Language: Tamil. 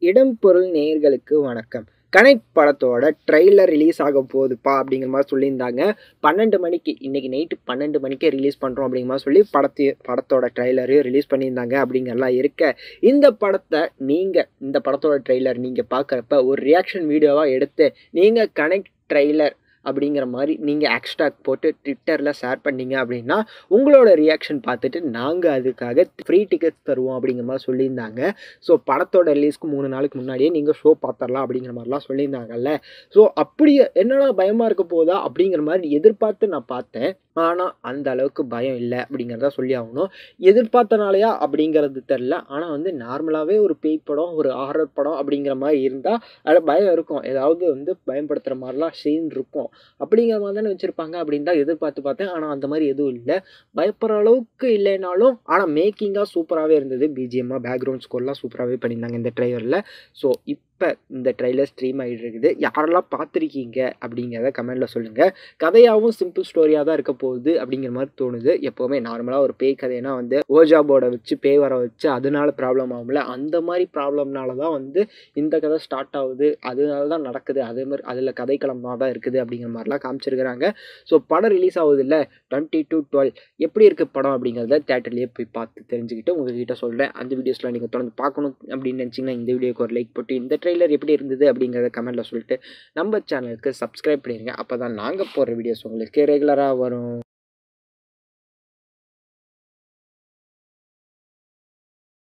இடம் பொருள் நேயர்களுக்கு வணக்கம் கனெக்ட் படத்தோட ட்ரெய்லர் ரிலீஸ் ஆக போகுதுப்பா அப்படிங்கிற மாதிரி சொல்லியிருந்தாங்க பன்னெண்டு மணிக்கு இன்னைக்கு நைட்டு பன்னெண்டு மணிக்கே ரிலீஸ் பண்ணுறோம் அப்படிங்கிற மாதிரி சொல்லி படத்தை படத்தோட ட்ரெய்லரையும் ரிலீஸ் பண்ணியிருந்தாங்க அப்படிங்கிறலாம் இருக்க இந்த படத்தை நீங்கள் இந்த படத்தோட ட்ரெய்லர் நீங்கள் பார்க்குறப்ப ஒரு ரியாக்ஷன் வீடியோவாக எடுத்து நீங்கள் கனெக்ட் ட்ரெய்லர் அப்படிங்கிற மாதிரி நீங்கள் ஹேஷ்டாக் போட்டு ட்விட்டரில் ஷேர் பண்ணீங்க அப்படின்னா உங்களோட ரியாக்ஷன் பார்த்துட்டு நாங்கள் அதுக்காக ஃப்ரீ டிக்கெட்ஸ் தருவோம் அப்படிங்கிற மாதிரி சொல்லியிருந்தாங்க ஸோ படத்தோட ரிலீஸ்க்கு மூணு நாளுக்கு முன்னாடியே நீங்கள் ஷோ பார்த்துடலாம் அப்படிங்கிற மாதிரிலாம் சொல்லியிருந்தாங்கல்ல ஸோ அப்படி என்னடா பயமாக இருக்க போதா அப்படிங்கிற மாதிரி எதிர்பார்த்து நான் பார்த்தேன் ஆனால் அந்த அளவுக்கு பயம் இல்லை அப்படிங்கிறத சொல்லி ஆகணும் எதிர்பார்த்தனாலயா அப்படிங்கிறது தெரில ஆனால் வந்து நார்மலாகவே ஒரு பேய் படம் ஒரு ஹாரர் படம் அப்படிங்கிற மாதிரி இருந்தால் அதில் பயம் இருக்கும் ஏதாவது வந்து பயன்படுத்துகிற மாதிரிலாம் சீன் இருக்கும் அப்படிங்கிற மாதிரி தானே வச்சுருப்பாங்க அப்படின்னு தான் எதிர்பார்த்து பார்த்தேன் ஆனால் அந்த மாதிரி எதுவும் இல்லை பயப்படுற அளவுக்கு இல்லைனாலும் ஆனால் மேக்கிங்காக சூப்பராகவே இருந்தது பிஜிஎம்மாக பேக்ரவுண்ட் ஸ்கோர்லாம் சூப்பராகவே பண்ணியிருந்தாங்க இந்த ட்ரைலரில் ஸோ இப்போ இந்த ட்ரைலர் ஸ்ட்ரீம் ஆகிட்டு இருக்குது யாரெல்லாம் பார்த்துருக்கீங்க அப்படிங்கிறத கமெண்டில் சொல்லுங்கள் கதையாகவும் சிம்பிள் ஸ்டோரியாக தான் இருக்க போகுது அப்படிங்கிற மாதிரி தோணுது எப்போவுமே நார்மலாக ஒரு பேய் கதைனா வந்து ஓஜா போர்டை வச்சு பேய் வர வச்சு அதனால ப்ராப்ளம் ஆகும்ல அந்த மாதிரி ப்ராப்ளம்னால தான் வந்து இந்த கதை ஸ்டார்ட் ஆகுது அதனால தான் நடக்குது அதே மாதிரி அதில் கதைக்களமாக தான் இருக்குது அப்படிங்கிற மாதிரிலாம் காமிச்சிருக்கிறாங்க ஸோ படம் ரிலீஸ் ஆகுது இல்லை டுவெண்ட்டி டு டுவெல் எப்படி இருக்குது படம் அப்படிங்கிறத தேட்டர்லேயே போய் பார்த்து தெரிஞ்சுக்கிட்டு உங்ககிட்ட சொல்கிறேன் அந்த வீடியோஸ்லாம் நீங்கள் தொடர்ந்து பார்க்கணும் அப்படின்னு நினச்சிங்கன்னா இந்த வீடியோக்கு ஒரு லைக் போட்டு இந்த ட்ரெய்லர் எப்படி இருந்தது அப்படிங்கிறத கமெண்ட்டில் சொல்லிட்டு நம்ம சேனலுக்கு சப்ஸ்கிரைப் பண்ணிடுங்க அப்போ தான் நாங்கள் போடுற வீடியோஸ் உங்களுக்கு ரெகுலராக வரும்